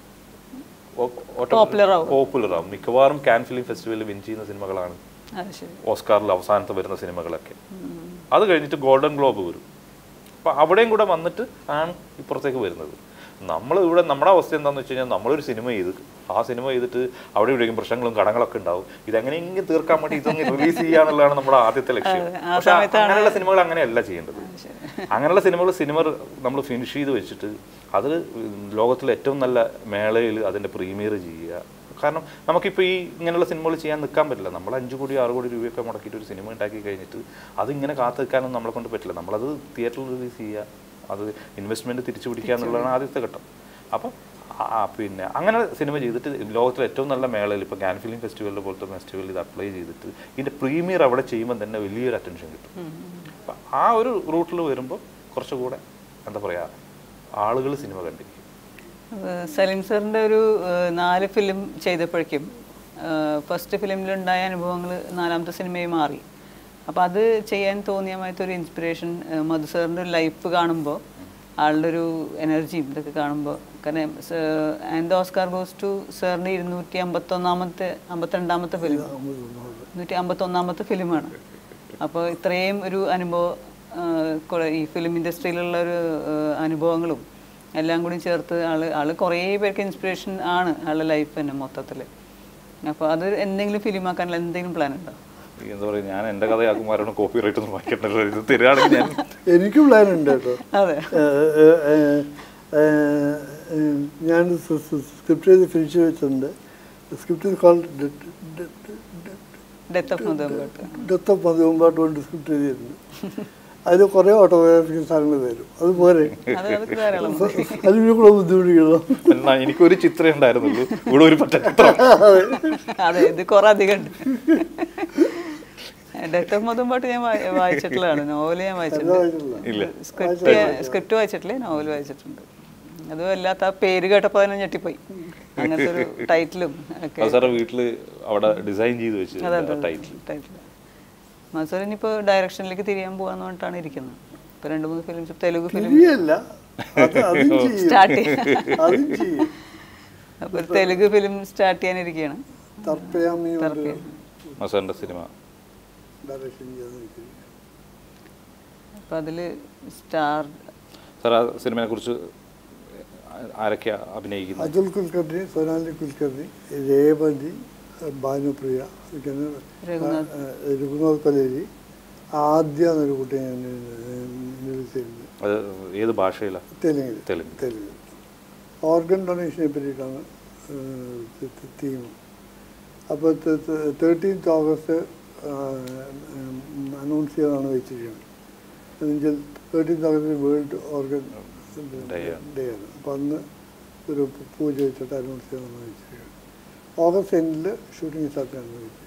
Speaker 1: Popular ആവും.
Speaker 2: പോപ്പുലർ ആവും മിക്കവാറും കാൻ ഫിലിം ഫെസ്റ്റിവലിൽ വിൻ ചെയ്യുന്ന സിനിമകളാണ്
Speaker 1: അത് ശരി
Speaker 2: ഓസ്കാറിൽ അവസാനത്ത് വരുന്ന സിനിമകളൊക്കെ അത് കഴിഞ്ഞിട്ട് ഗോൾഡൻ ഗ്ലോബ് വരും അപ്പൊ അവിടെയും കൂടെ വന്നിട്ട് ആണ് ഇപ്പുറത്തേക്ക് വരുന്നത് നമ്മൾ ഇവിടെ നമ്മുടെ അവസ്ഥ എന്താണെന്ന് വെച്ച് കഴിഞ്ഞാൽ നമ്മളൊരു സിനിമ ചെയ്ത് ആ സിനിമ ചെയ്തിട്ട് അവിടെ ഇവിടെയും പ്രശ്നങ്ങളും കടങ്ങളൊക്കെ ഉണ്ടാവും ഇതെങ്ങനെയെങ്കിലും തീർക്കാൻ വേണ്ടി ഇതൊന്ന് റിലീസ് ചെയ്യാന്നുള്ളതാണ് നമ്മുടെ ആദ്യത്തെ ലക്ഷ്യം
Speaker 1: ആ
Speaker 2: പക്ഷെ അങ്ങനെയുള്ള സിനിമകൾ അങ്ങനെയല്ല ചെയ്യേണ്ടത് അങ്ങനെയുള്ള സിനിമകൾ സിനിമ നമ്മൾ ഫിനിഷ് ചെയ്ത് വെച്ചിട്ട് അത് ലോകത്തിലെ ഏറ്റവും നല്ല മേളയിൽ അതിൻ്റെ പ്രീമിയർ ചെയ്യുക കാരണം നമുക്കിപ്പോൾ ഈ ഇങ്ങനെയുള്ള സിനിമകൾ ചെയ്യാൻ നിൽക്കാൻ പറ്റില്ല നമ്മൾ അഞ്ച് കോടി ആറ് കോടി രൂപയൊക്കെ മുടക്കിയിട്ട് ഒരു സിനിമ ഉണ്ടാക്കി കഴിഞ്ഞിട്ട് അത് ഇങ്ങനെ കാത്തു നിൽക്കാനൊന്നും നമ്മളെ കൊണ്ട് പറ്റില്ല നമ്മളത് തിയേറ്ററിൽ റിലീസ് ചെയ്യുക അത് ഇൻവെസ്റ്റ്മെൻറ്റ് തിരിച്ചു പിടിക്കുക എന്നുള്ളതാണ് ആദ്യത്തെ ഘട്ടം അപ്പം ആ- ആ പിന്നെ അങ്ങനെ സിനിമ ചെയ്തിട്ട് ലോകത്തിലെ ഏറ്റവും നല്ല മേളയിൽ ഇപ്പോൾ ഗാൻ ഫിലിം ഫെസ്റ്റിവലിലെ പോലത്തെ ഫെസ്റ്റിവലിൽ ഇത് അപ്ലൈ ചെയ്തിട്ട് ഇതിൻ്റെ പ്രീമിയർ അവിടെ ചെയ്യുമ്പോൾ തന്നെ വലിയൊരു അറ്റൻഷൻ കിട്ടും അപ്പം ആ ഒരു റൂട്ടിൽ വരുമ്പോൾ കുറച്ചുകൂടെ എന്താ പറയുക ആളുകൾ സിനിമ കണ്ടിരിക്കും
Speaker 1: ഏഹ് സലീം സാറിൻ്റെ ഒരു ഏഹ് നാല് ഫിലിം ചെയ്തപ്പോഴേക്കും ഫസ്റ്റ് ഫിലിമിലുണ്ടായ അനുഭവങ്ങൾ നാലാമത്തെ സിനിമയിൽ മാറി അപ്പോൾ അത് ചെയ്യാൻ തോന്നിയ മാതിരത്തെ ഒരു ഇൻസ്പിറേഷൻ മധു സാറിൻ്റെ ഒരു ലൈഫ് കാണുമ്പോൾ ആളുടെ ഒരു എനർജിയും ഇതൊക്കെ കാണുമ്പോൾ കാരണം ആൻഡ് ഓസ്കാർ ഗോസ് ടു സാറിൻ്റെ ഇരുന്നൂറ്റി അമ്പത്തൊന്നാമത്തെ അമ്പത്തിരണ്ടാമത്തെ ഫിലിം നൂറ്റി അമ്പത്തൊന്നാമത്തെ ഫിലിമാണ് അപ്പോൾ ഇത്രയും ഒരു അനുഭവം ആ, കുറെ ഈ ഫിലിം ഇൻഡസ്ട്രിയിലുള്ള ഒരു ആ, അനുഭവങ്ങളും എല്ലാം കൂടി ചേർത്ത് ആള് ആള് കുറേ പേർക്ക് ഇൻസ്പിറേഷൻ ആണ് ആളുടെ ലൈഫ് തന്നെ മൊത്തത്തിൽ അപ്പോൾ അത് എന്തെങ്കിലും ഫിലിമാക്കാനുള്ള എന്തെങ്കിലും പ്ലാൻ ഉണ്ടോ
Speaker 2: ഈ എന്താ പറയുക ഞാൻ എൻ്റെ കഥയാക്കുമ്പോൾ ആരോടും കോപ്പി റൈറ്റ് ഒന്നും വായിക്കണ്ടല്ലോ ഇത് തരികയാണെങ്കിൽ ഞാൻ
Speaker 3: എനിക്ക് പ്ലാൻ ഉണ്ട് കേട്ടോ
Speaker 1: അതെ
Speaker 3: ഏഹ്, ഏഹ്, ഏഹ്, ഏഹ്, ഞാൻ സ്ക്രിപ്റ്റ് ചെയ്ത് ഫിനിഷ് വെച്ചിട്ടുണ്ട് script call
Speaker 1: death of Madhumpattu
Speaker 3: death of Madhumpattu കൊണ്ട് സ്ക്രിപ്റ്റ് ചെയ്തിട്ടുണ്ട് അതിൽ കുറേ ഓട്ടോബയോഗ്രഫിക്കൽ സാധനങ്ങൾ വരും അതുപോലെ
Speaker 1: അത് അതൊക്കെ ധാരാളം മതി.
Speaker 3: അതിന് കൂടെ ബുദ്ധിമുട്ടിക്കണം
Speaker 2: എന്നാ എനിക്കൊരു ചിത്രമേ ഉണ്ടായിരുന്നുള്ളൂ ഇവിടെ ഒരു പറ്റ ചിത്രം
Speaker 1: അതെ ഇത് കുറെ അധികം ഉണ്ട് ഡെത്ത് ഓഫ് മധുമ്പാട്ട് ഞാൻ വായി- വായിച്ചിട്ടുള്ളതാണ് നോവൽ ഞാൻ വായിച്ചിട്ടുണ്ട്
Speaker 2: ഇല്ല
Speaker 1: സ്ക്രിപ്റ്റ് സ്ക്രിപ്റ്റ് വായിച്ചിട്ടില്ലേ നോവൽ വായിച്ചിട്ടുണ്ട് അതും അല്ലാത്ത ആ പേര് കേട്ടപ്പോൾ തന്നെ ഞെട്ടിപ്പോയി അങ്ങനത്തെ ഒരു ടൈറ്റിലും ഒക്കെ
Speaker 2: അത് സാറെ വീട്ടിൽ അവിടെ ഡിസൈൻ ചെയ്ത് വെച്ച്
Speaker 1: അതെ അതെ
Speaker 2: ടൈറ്റിൽ
Speaker 1: ടൈറ്റിൽ മസൂർ ഇനിയിപ്പോൾ ഡയറക്ഷനിലേക്ക് തിരിയാൻ പോകാന്ന് പറഞ്ഞിട്ടാണ് ഇരിക്കുന്നത് ഇപ്പോൾ രണ്ട് മൂന്ന് ഫിലിംസ് തെലുങ്ക് ഫിലിം
Speaker 3: ശരിയല്ല അത് അതും ചെയ്യും
Speaker 1: സ്റ്റാർട്ട് ചെയ്യാൻ
Speaker 3: അതും ചെയ്യും
Speaker 1: അപ്പോൾ ഒരു തെലുങ്ക് ഫിലിം സ്റ്റാർട്ട് ചെയ്യാനിരിക്കുകയാണ്
Speaker 3: തർപ്പയാമി
Speaker 1: തർപ്പയം.
Speaker 2: മസാറിൻ്റെ സിനിമ
Speaker 3: ഡയറക്ഷൻ ചെയ്തിരിക്കുന്നത്
Speaker 1: അപ്പോൾ അതിൽ സ്റ്റാർ
Speaker 2: സാർ ആ സിനിമയെ കുറിച്ച് ആരൊക്കെയാ അഭിനയിക്കുന്നത്
Speaker 3: അതുൽ കുൽക്കർണി സോനാലി കുൽക്കർണി രേവതി ഭാനുപ്രിയ പിന്നെ
Speaker 1: രഘുനാഥ്.
Speaker 3: ആ, രഘുനാഥ് പലേരി ആദ്യ എന്നൊരു കുട്ടിയെ ഞാൻ നിരൂപിച്ചിരുന്നത്
Speaker 2: അത് ഏത് ഭാഷയിലാണ്
Speaker 3: തെലുങ്കിൽ
Speaker 2: തെലുങ്ക്.
Speaker 3: തെലുങ്ക് ഓർഗൻ ഡൊണേഷനെ പറ്റിയിട്ടാണ് തീം അപ്പോൾ തേർട്ടീൻത്ത് ഓഗസ്റ്റ് അനൗൺസ് ചെയ്യാനാണ് വെച്ചിരിക്കുന്നത് എന്നുവെച്ചാൽ thirteenth August world organ
Speaker 2: Day ആണ്.
Speaker 3: ഡേ ആണ് അപ്പം അന്ന് ഒരു പൂജ വെച്ചിട്ട് അനൗൺസ് ചെയ്യാനാണ് വെച്ചിരിക്കുന്നത് ഓഗസ്റ്റ് എൻഡിൽ ഷൂട്ടിംഗ് സ്റ്റാർട്ട് ചെയ്യാനാണ് വെച്ചിരിക്കുന്നത്